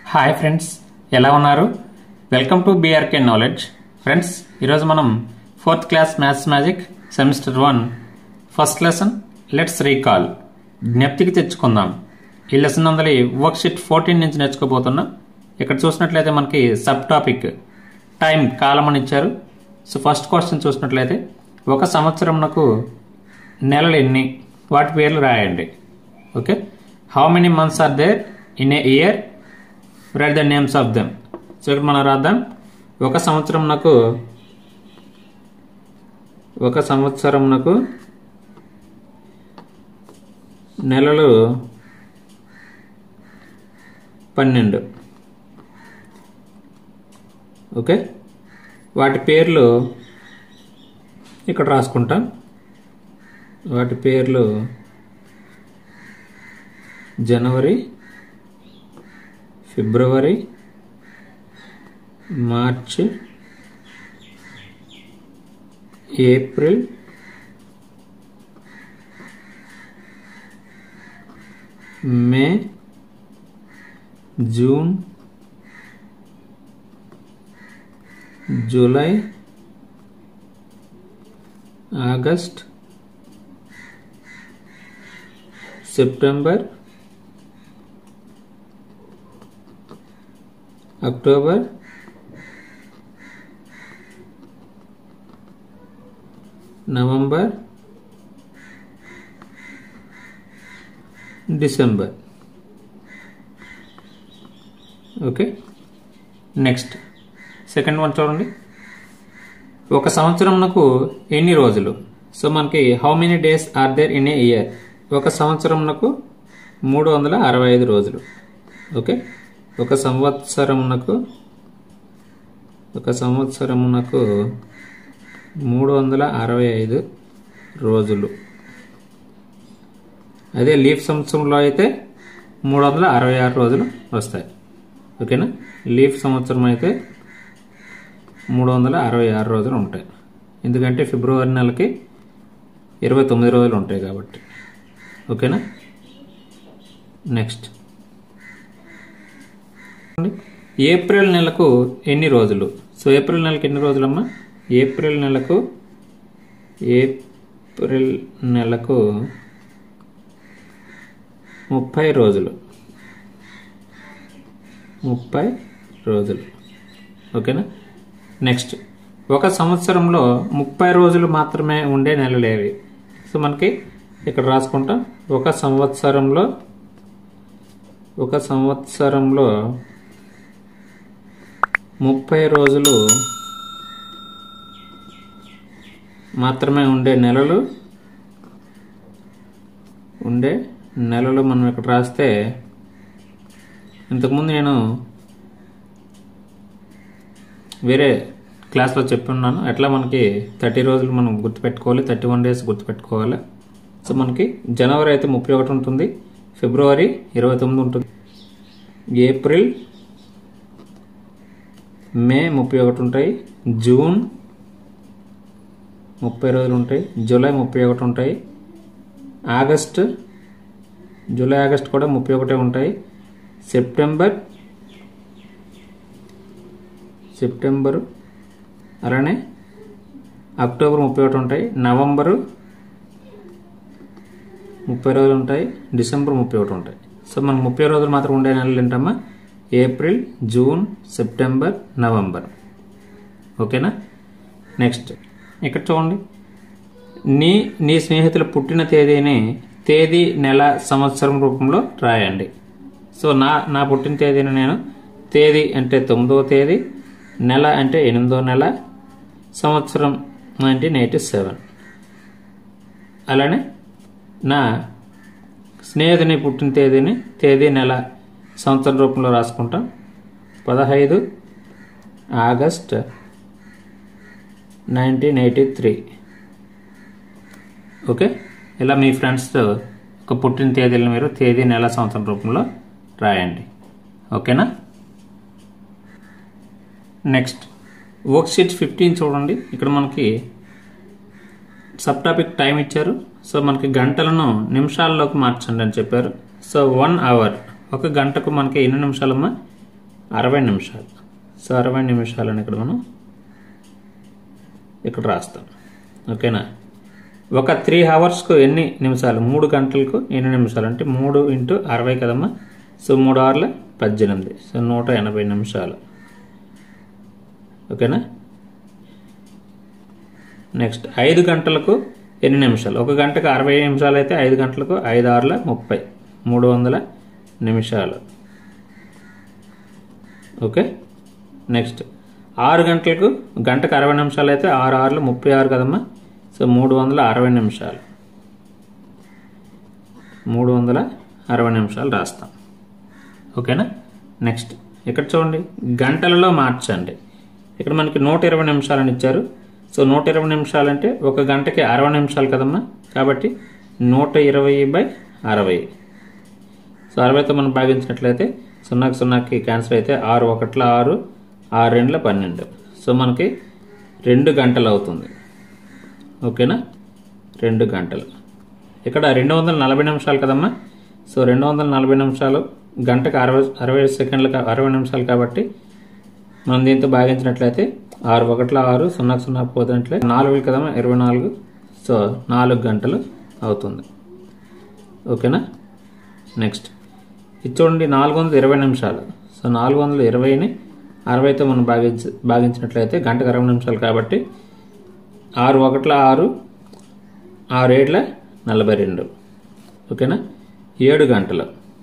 hi friends ఎలా ఉన్నారు welcome to BRK knowledge friends ఈరోజు మనం fourth class maths magic semester one first lesson let's recall జ్ఞప్తికి తెచ్చుకుందాం ఈ లెసన్ అందరి వర్క్ షీట్ ఫోర్టీన్ నుంచి నేర్చుకోబోతున్నాం ఇక్కడ చూసినట్లయితే మనకి సబ్ టాపిక్ టైం కాలం అని ఇచ్చారు సో ఫస్ట్ క్వశ్చన్ చూసినట్లయితే ఒక సంవత్సరంనకు నెలలు ఎన్ని వాటి పేర్లు రాయండి okay how many months are there in a year write the names of them so ఇక్కడ మనం రాద్దాం ఒక సంవత్సరం నాకు ఒక సంవత్సరం నాకు నెలలు పన్నెండు ఓకే వాటి పేర్లు ఇక్కడ రాసుకుంటాం వాటి పేర్లు జనవరి ఫిబ్రవరి March April May June July August September October November December okay next second one చూడండి ఒక సంవత్సరంకు ఎన్ని రోజులు సో మనకి how many days are there in a year ఒక సంవత్సరంకు మూడు వందల అరవై ఐదు రోజులు ఓకే ఒక సంవత్సరమునకు ఒక సంవత్సరమునకు మూడు వందల అరవై ఐదు రోజులు అదే లీఫ్ సంవత్సరంలో అయితే మూడు వందల అరవై ఆరు రోజులు వస్తాయి ఓకేనా లీఫ్ సంవత్సరం అయితే మూడు వందల అరవై ఆరు రోజులు ఉంటాయి ఎందుకంటే ఫిబ్రవరి నెలకి ఇరవై తొమ్మిది రోజులు ఉంటాయి కాబట్టి ఓకేనా నెక్స్ట్ ఏప్రిల్ నెలకు ఎన్ని రోజులు సో ఏప్రిల్ నెలకు ఎన్ని రోజులమ్మా ఏప్రిల్ నెలకు ఏప్రిల్ నెలకు ముప్పై రోజులు ముప్పై రోజులు ఓకేనా నెక్స్ట్ ఒక సంవత్సరంలో ముప్పై రోజులు మాత్రమే ఉండే నెలలేవి సో మనకి ఇక్కడ రాసుకుంటాం ఒక సంవత్సరంలో ఒక సంవత్సరంలో ముప్పై రోజులు మాత్రమే ఉండే నెలలు ఉండే నెలలు మనం ఇక్కడ రాస్తే ఇంతకుముందు నేను వేరే క్లాస్లో చెప్పున్నాను ఎట్లా మనకి థర్టీ రోజులు మనం గుర్తుపెట్టుకోవాలి థర్టీ వన్ డేస్ గుర్తుపెట్టుకోవాలి సో మనకి జనవరి అయితే ముప్పై ఒకటి ఉంటుంది ఫిబ్రవరి ఇరవై తొమ్మిది ఉంటుంది ఏప్రిల్ మే ముప్పై ఒకటి ఉంటాయి జూన్ ముప్పై రోజులు ఉంటాయి జూలై ముప్పై ఒకటి ఉంటాయి ఆగస్ట్ జూలై ఆగస్ట్ కూడా ముప్పై ఒకటే ఉంటాయి సెప్టెంబర్ సెప్టెంబరు అలానే అక్టోబర్ ముప్పై ఒకటి ఉంటాయి నవంబరు ముప్పై రోజులు ఉంటాయి డిసెంబర్ ముప్పై ఒకటి ఉంటాయి సో మనకు ముప్పై రోజులు మాత్రం ఉండే నెలలు ఏంటమ్మా ఏప్రిల్ జూన్ సెప్టెంబర్ నవంబర్ ఓకేనా నెక్స్ట్ ఇక్కడ చూడండి నీ నీ స్నేహితుల పుట్టిన తేదీని తేదీ నెల సంవత్సరం రూపంలో రాయండి సో నా నా పుట్టిన తేదీని నేను తేదీ అంటే తొమ్మిదవ తేదీ నెల అంటే ఎనిమిదో నెల సంవత్సరం నైన్టీన్ ఎయిటీ సెవెన్ అలానే నా స్నేహితుని పుట్టిన తేదీని తేదీ నెల సంవత్సరం రూపంలో రాసుకుంటాం పదహైదు August nineteen eighty three okay ఇలా మీ ఫ్రెండ్స్తో ఒక పుట్టిన తేదీలను మీరు తేదీ నెల సంవత్సరం రూపంలో రాయండి ఓకేనా నెక్స్ట్ వర్క్ షీట్ ఫిఫ్టీన్ చూడండి ఇక్కడ మనకి సబ్ టాపిక్ టైం ఇచ్చారు సో మనకి గంటలను నిమిషాల్లోకి మార్చండి అని చెప్పారు సో వన్ అవర్ ఒక గంటకు మనకి ఎన్ని నిమిషాలమ్మా అరవై నిమిషాలు సో అరవై నిమిషాలని ఇక్కడ మనం ఇక్కడ రాస్తాం ఓకేనా ఒక త్రీ అవర్స్కు ఎన్ని నిమిషాలు మూడు గంటలకు ఎన్ని నిమిషాలు అంటే మూడు ఇంటూ అరవై కదమ్మా సో మూడు ఆరుల పద్దెనిమిది సో నూట ఎనభై నిమిషాలు ఓకేనా నెక్స్ట్ ఐదు గంటలకు ఎన్ని నిమిషాలు ఒక గంటకు అరవై నిమిషాలు అయితే ఐదు గంటలకు ఐదు ఆరుల ముప్పై మూడు వందల నిమిషాలు ఓకే నెక్స్ట్ ఆరు గంటలకు గంటకు అరవై నిమిషాలు అయితే ఆరు ఆరులు ముప్పై ఆరు కదమ్మా సో మూడు వందల అరవై నిమిషాలు మూడు వందల అరవై నిమిషాలు రాస్తాం ఓకేనా నెక్స్ట్ ఇక్కడ చూడండి గంటలలో మార్చండి ఇక్కడ మనకి నూట ఇరవై నిమిషాలని ఇచ్చారు సో నూట ఇరవై నిమిషాలు అంటే ఒక గంటకి అరవై నిమిషాలు కదమ్మా కాబట్టి నూట ఇరవై బై అరవై సో అరవైతో మనం భాగించినట్లయితే సున్నాకి సున్నాకి క్యాన్సిల్ అయితే ఆరు ఒకట్ల ఆరు ఆరు రెండుల పన్నెండు సో మనకి రెండు గంటలు అవుతుంది ఓకేనా రెండు గంటలు ఇక్కడ రెండు వందల నలభై నిమిషాలు కదమ్మా సో రెండు వందల నలభై నిమిషాలు గంటకు అరవై అరవై సెకండ్లు కా- అరవై నిమిషాలు కాబట్టి మనం దీంతో భాగించినట్లయితే ఆరు ఒకట్ల ఆరు సున్నా సున్నా పోతున్నట్లే నాలుగు కదమ్మా ఇరవై నాలుగు సో నాలుగు గంటలు అవుతుంది ఓకేనా నెక్స్ట్ ఇది చూడండి నాలుగు వందల ఇరవై నిమిషాలు సో నాలుగు వందల ఇరవైని అరవైతో మనం భాగించ భాగించినట్లయితే గంటకు అరవై నిమిషాలు కాబట్టి ఆరు ఒకట్ల ఆరు ఆరు ఏడ్ల నలభై రెండు ఓకేనా ఏడు గంటలు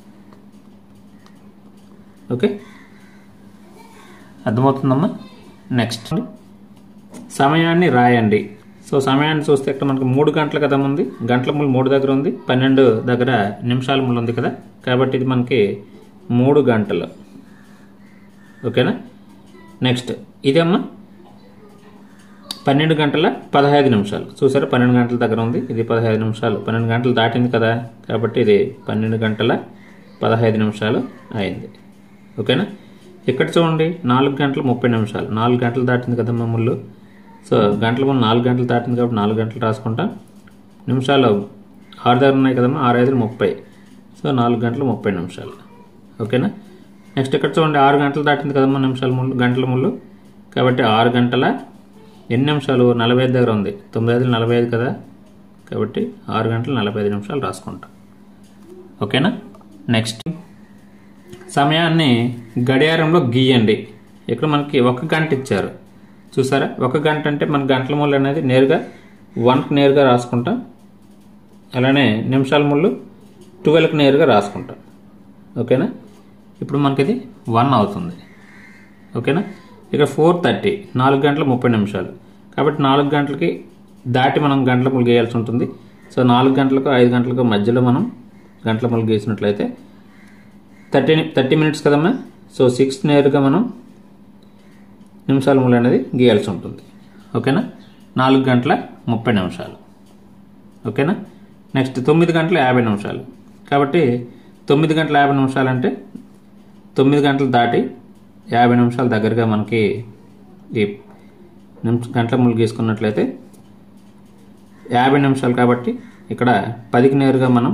ఓకే అర్థమవుతుందమ్మా నెక్స్ట్ సమయాన్ని రాయండి సో సమయాన్ని చూస్తే ఇక్కడ మనకి మూడు గంటల కదా ఉంది గంటల ముళ్ళు మూడు దగ్గర ఉంది పన్నెండు దగ్గర నిమిషాల ముళ్ళు ఉంది కదా కాబట్టి ఇది మనకి మూడు గంటలు ఓకేనా నెక్స్ట్ ఇదమ్మా పన్నెండు గంటల పదహైదు నిమిషాలు చూసారా పన్నెండు గంటల దగ్గర ఉంది ఇది పదహైదు నిమిషాలు పన్నెండు గంటలు దాటింది కదా కాబట్టి ఇది పన్నెండు గంటల పదహైదు నిమిషాలు అయింది ఓకేనా ఇక్కడ చూడండి నాలుగు గంటల ముప్పై నిమిషాలు నాలుగు గంటలు దాటింది కదా ముళ్ళు సో గంటల ముందు నాలుగు గంటలు దాటింది కాబట్టి నాలుగు గంటలు రాసుకుంటాం నిమిషాలు ఆరు దగ్గర ఉన్నాయి కదమ్మా ఆరు ఐదు ముప్పై సో నాలుగు గంటలు ముప్పై నిమిషాలు ఓకేనా నెక్స్ట్ ఇక్కడ చూడండి ఆరు గంటలు దాటింది కదమ్మా నిమిషాల ముళ్ళు గంటల ముళ్ళు కాబట్టి ఆరు గంటల ఎన్ని నిమిషాలు నలభై ఐదు దగ్గర ఉంది తొమ్మిది ఐదు నలభై ఐదు కదా కాబట్టి ఆరు గంటల నలభై ఐదు నిమిషాలు రాసుకుంటాం ఓకేనా నెక్స్ట్ సమయాన్ని గడియారంలో గీయండి ఇక్కడ మనకి ఒక గంట ఇచ్చారు చూసారా ఒక గంట అంటే మన గంటల ముళ్ళు అనేది నేరుగా వన్కి నేరుగా రాసుకుంటాం అలానే నిమిషాల ముళ్ళు ట్వెల్వ్కి నేరుగా రాసుకుంటాం ఓకేనా ఇప్పుడు మనకి ఇది వన్ అవుతుంది ఓకేనా ఇక్కడ ఫోర్ థర్టీ నాలుగు గంటల ముప్పై నిమిషాలు కాబట్టి నాలుగు గంటలకి దాటి మనం గంటల ముళ్ళు గీయాల్సి ఉంటుంది సో నాలుగు గంటలకు ఐదు గంటలకు మధ్యలో మనం గంటల ముళ్ళు గీసినట్లయితే థర్టీ థర్టీ మినిట్స్ కదమ్మా సో సిక్స్ నేరుగా మనం నిమిషాల ముళ్ళు అనేది గీయాల్సి ఉంటుంది ఓకేనా నాలుగు గంటల ముప్పై నిమిషాలు ఓకేనా నెక్స్ట్ తొమ్మిది గంటల యాభై నిమిషాలు కాబట్టి తొమ్మిది గంటల యాభై నిమిషాలు అంటే తొమ్మిది గంటలు దాటి యాభై నిమిషాల దగ్గరగా మనకి ఈ నిమిష గంటల ముళ్ళు గీసుకున్నట్లయితే యాభై నిమిషాలు కాబట్టి ఇక్కడ పదికి నేరుగా మనం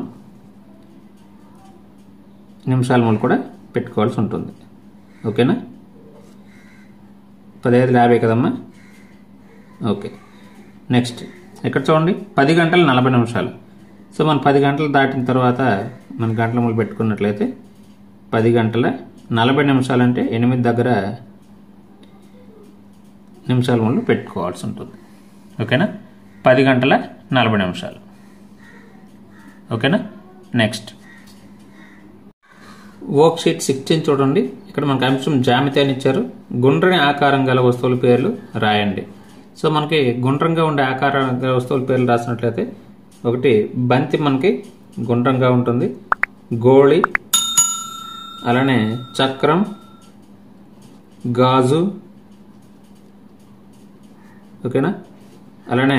నిమిషాల ముళ్ళు కూడా పెట్టుకోవాల్సి ఉంటుంది ఓకేనా పదహైదు యాభై కదమ్మా ఓకే నెక్స్ట్ ఇక్కడ చూడండి పది గంటల నలభై నిమిషాలు సో మనం పది గంటలు దాటిన తర్వాత మన గంటల ముళ్ళు పెట్టుకున్నట్లయితే పది గంటల నలభై నిమిషాలు అంటే ఎనిమిది దగ్గర నిమిషాల ముళ్ళు పెట్టుకోవాల్సి ఉంటుంది ఓకేనా పది గంటల నలభై నిమిషాలు ఓకేనా నెక్స్ట్ వర్క్ షీట్ సిక్స్టీన్ చూడండి ఇక్కడ మనకు అంశం జామితి అని ఇచ్చారు గుండ్రని ఆకారం గల వస్తువుల పేర్లు రాయండి సో మనకి గుండ్రంగా ఉండే ఆకారం గల వస్తువుల పేర్లు రాసినట్లయితే ఒకటి బంతి మనకి గుండ్రంగా ఉంటుంది గోళి అలానే చక్రం గాజు ఓకేనా అలానే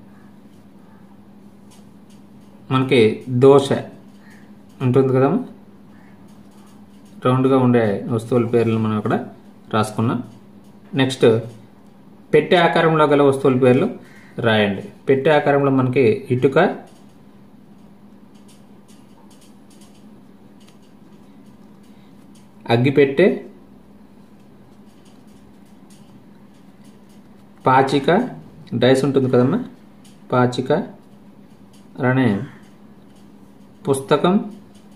మనకి దోశ ఉంటుంది కదమ్మా రౌండ్గా ఉండే వస్తువుల పేర్లు మనం ఇక్కడ రాసుకున్నాం నెక్స్ట్ పెట్టె ఆకారంలో గల వస్తువుల పేర్లు రాయండి పెట్టె ఆకారంలో మనకి ఇటుక అగ్గిపెట్టె పాచిక డైస్ ఉంటుంది కదమ్మా పాచిక అలానే పుస్తకం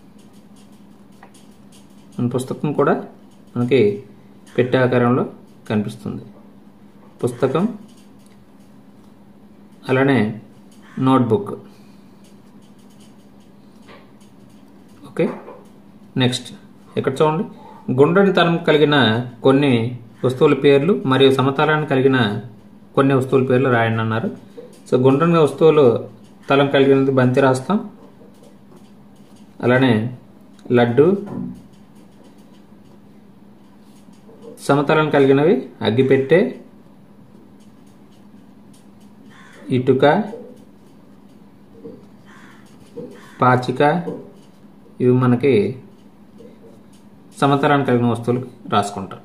మన పుస్తకం కూడా మనకి పెట్టే ఆకారంలో కనిపిస్తుంది పుస్తకం అలానే నోట్బుక్ ఓకే నెక్స్ట్ ఇక్కడ చూడండి గుండ్రని తలం కలిగిన కొన్ని వస్తువుల పేర్లు మరియు సమతలాన్ని కలిగిన కొన్ని వస్తువుల పేర్లు రాయండి అన్నారు సో గుండ్రంగా వస్తువులు తలం కలిగినది బంతి రాస్తాం అలానే లడ్డు సమతలం కలిగినవి అగ్గిపెట్టె ఇటుక పాచిక ఇవి మనకి సమతలాన్ని కలిగిన వస్తువులు రాసుకుంటాం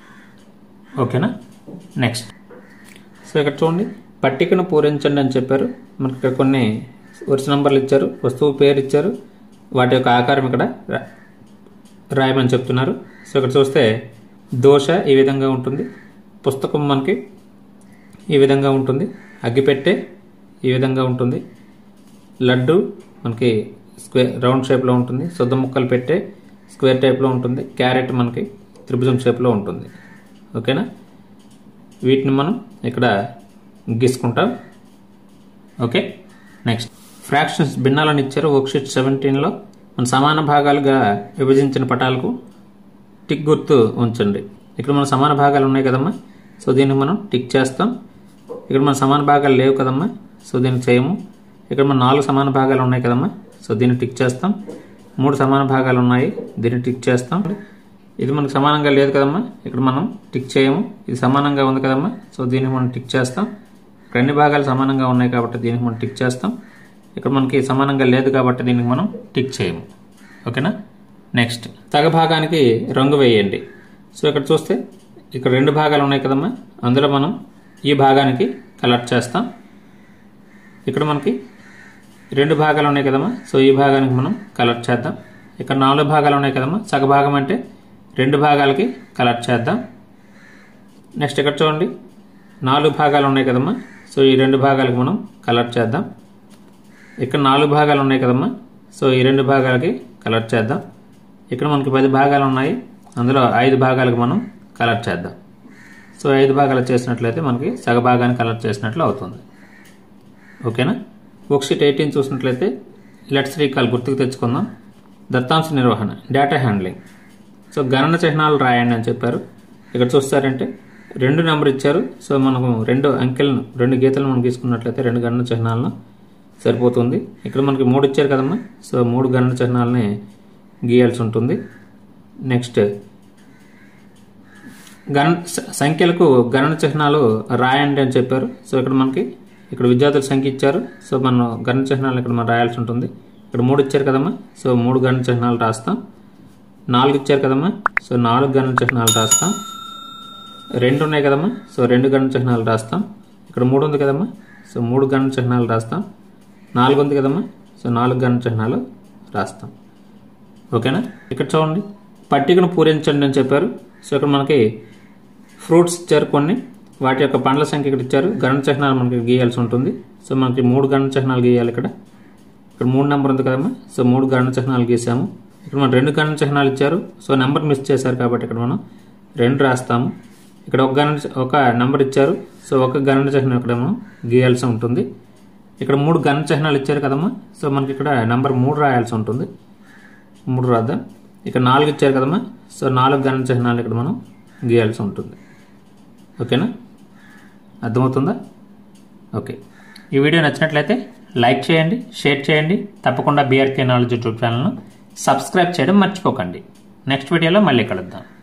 ఓకేనా నెక్స్ట్ సో ఇక్కడ చూడండి పట్టికను పూరించండి అని చెప్పారు మనకి ఇక్కడ కొన్ని వరుస నంబర్లు ఇచ్చారు వస్తువు పేరు ఇచ్చారు వాటి యొక్క ఆకారం ఇక్కడ రా- రాయమని చెప్తున్నారు సో ఇక్కడ చూస్తే దోశ ఈ విధంగా ఉంటుంది పుస్తకం మనకి ఈ విధంగా ఉంటుంది అగ్గిపెట్టె ఈ విధంగా ఉంటుంది లడ్డు మనకి స్క్వేర్ రౌండ్ షేప్లో ఉంటుంది శుద్ధ ముక్కలు పెట్టే స్క్వేర్ టైప్లో ఉంటుంది క్యారెట్ మనకి త్రిభుజం షేప్లో ఉంటుంది ఓకేనా వీటిని మనం ఇక్కడ గీసుకుంటాం ఓకే నెక్స్ట్ ఫ్రాక్షన్స్ భిన్నాలను ఇచ్చారు వర్క్షీట్ సెవెంటీన్లో మన సమాన భాగాలుగా విభజించిన పటాలకు టిక్ గుర్తు ఉంచండి ఇక్కడ మన సమాన భాగాలు ఉన్నాయి కదమ్మా సో దీన్ని మనం టిక్ చేస్తాం ఇక్కడ మన సమాన భాగాలు లేవు కదమ్మా సో దీన్ని చేయము ఇక్కడ మన నాలుగు సమాన భాగాలు ఉన్నాయి కదమ్మా సో దీన్ని టిక్ చేస్తాం మూడు సమాన భాగాలు ఉన్నాయి దీన్ని టిక్ చేస్తాం ఇది మనకు సమానంగా లేదు కదమ్మా ఇక్కడ మనం టిక్ చేయము ఇది సమానంగా ఉంది కదమ్మా సో దీన్ని మనం టిక్ చేస్తాం ఇక్కడ అన్ని భాగాలు సమానంగా ఉన్నాయి కాబట్టి దీనికి మనం టిక్ చేస్తాం ఇక్కడ మనకి సమానంగా లేదు కాబట్టి దీనికి మనం టిక్ చేయము ఓకేనా నెక్స్ట్ తగ భాగానికి రంగు వేయండి సో ఇక్కడ చూస్తే ఇక్కడ రెండు భాగాలు ఉన్నాయి కదమ్మా అందులో మనం ఈ భాగానికి కలర్ చేస్తాం ఇక్కడ మనకి రెండు భాగాలు ఉన్నాయి కదమ్మా సో ఈ భాగానికి మనం కలర్ చేద్దాం ఇక్కడ నాలుగు భాగాలు ఉన్నాయి కదమ్మా సగ భాగం అంటే రెండు భాగాలకి కలర్ చేద్దాం నెక్స్ట్ ఇక్కడ చూడండి నాలుగు భాగాలు ఉన్నాయి కదమ్మా సో ఈ రెండు భాగాలకి మనం కలర్ చేద్దాం ఇక్కడ నాలుగు భాగాలు ఉన్నాయి కదమ్మా సో ఈ రెండు భాగాలకి కలర్ చేద్దాం ఇక్కడ మనకి పది భాగాలు ఉన్నాయి అందులో ఐదు భాగాలకు మనం కలర్ చేద్దాం సో ఐదు భాగాలు చేసినట్లయితే మనకి సగ భాగాన్ని కలర్ చేసినట్లు అవుతుంది ఓకేనా వర్క్షీట్ ఎయిటీన్ చూసినట్లయితే లెట్స్ రీకాల్ గుర్తుకు తెచ్చుకుందాం దత్తాంశ నిర్వహణ డేటా హ్యాండ్లింగ్ సో గణన చిహ్నాలు రాయండి అని చెప్పారు ఇక్కడ చూస్తారంటే రెండు నెంబర్ ఇచ్చారు సో మనకు రెండు అంకెలను రెండు గీతలు మనం గీసుకున్నట్లయితే రెండు గణన చిహ్నాలను సరిపోతుంది ఇక్కడ మనకి మూడు ఇచ్చారు కదమ్మా సో మూడు గణన చిహ్నాలని గీయాల్సి ఉంటుంది నెక్స్ట్ గణ స- సంఖ్యలకు గణన చిహ్నాలు రాయండి అని చెప్పారు సో ఇక్కడ మనకి ఇక్కడ విద్యార్థుల సంఖ్య ఇచ్చారు సో మనం గణన చిహ్నాలు ఇక్కడ మనం రాయాల్సి ఉంటుంది ఇక్కడ మూడు ఇచ్చారు కదమ్మా సో మూడు గణన చిహ్నాలు రాస్తాం నాలుగు ఇచ్చారు కదమ్మా సో నాలుగు గణన చిహ్నాలు రాస్తాం రెండు ఉన్నాయి కదమ్మా సో రెండు గణన చిహ్నాలు రాస్తాం ఇక్కడ మూడు ఉంది కదమ్మా సో మూడు గణన చిహ్నాలు రాస్తాం నాలుగు ఉంది కదమ్మా సో నాలుగు గణన చిహ్నాలు రాస్తాం ఓకేనా ఇక్కడ చూడండి పట్టికను పూరించండి అని చెప్పారు సో ఇక్కడ మనకి ఫ్రూట్స్ ఇచ్చారు కొన్ని వాటి యొక్క పండ్ల సంఖ్య ఇక్కడ ఇచ్చారు గణన చిహ్నాలు మనకి గీయాల్సి ఉంటుంది సో మనకి మూడు గణన చిహ్నాలు గీయాలి ఇక్కడ ఇక్కడ మూడు నెంబర్ ఉంది కదమ్మా సో మూడు గణన చిహ్నాలు గీసాము ఇక్కడ మనం రెండు గణన చిహ్నాలు ఇచ్చారు సో నెంబర్ మిస్ చేశారు కాబట్టి ఇక్కడ మనం రెండు రాస్తాము ఇక్కడ ఒక గణన ఒక నెంబర్ ఇచ్చారు సో ఒక గణన చిహ్నం ఇక్కడ మనం గీయాల్సి ఉంటుంది ఇక్కడ మూడు గణన చిహ్నాలు ఇచ్చారు కదమ్మా సో మనకి ఇక్కడ నెంబర్ మూడు రాయాల్సి ఉంటుంది మూడు రాద్దాం ఇక్కడ నాలుగు ఇచ్చారు కదమ్మా సో నాలుగు గణన చిహ్నాలు ఇక్కడ మనం గీయాల్సి ఉంటుంది ఓకేనా అర్థమవుతుందా ఓకే ఈ వీడియో నచ్చినట్లయితే లైక్ చేయండి షేర్ చేయండి తప్పకుండా బీఆర్కే నాలెడ్జ్ యూట్యూబ్ ఛానల్ను సబ్స్క్రైబ్ చేయడం మర్చిపోకండి నెక్స్ట్ వీడియోలో మళ్ళీ కలుద్దాం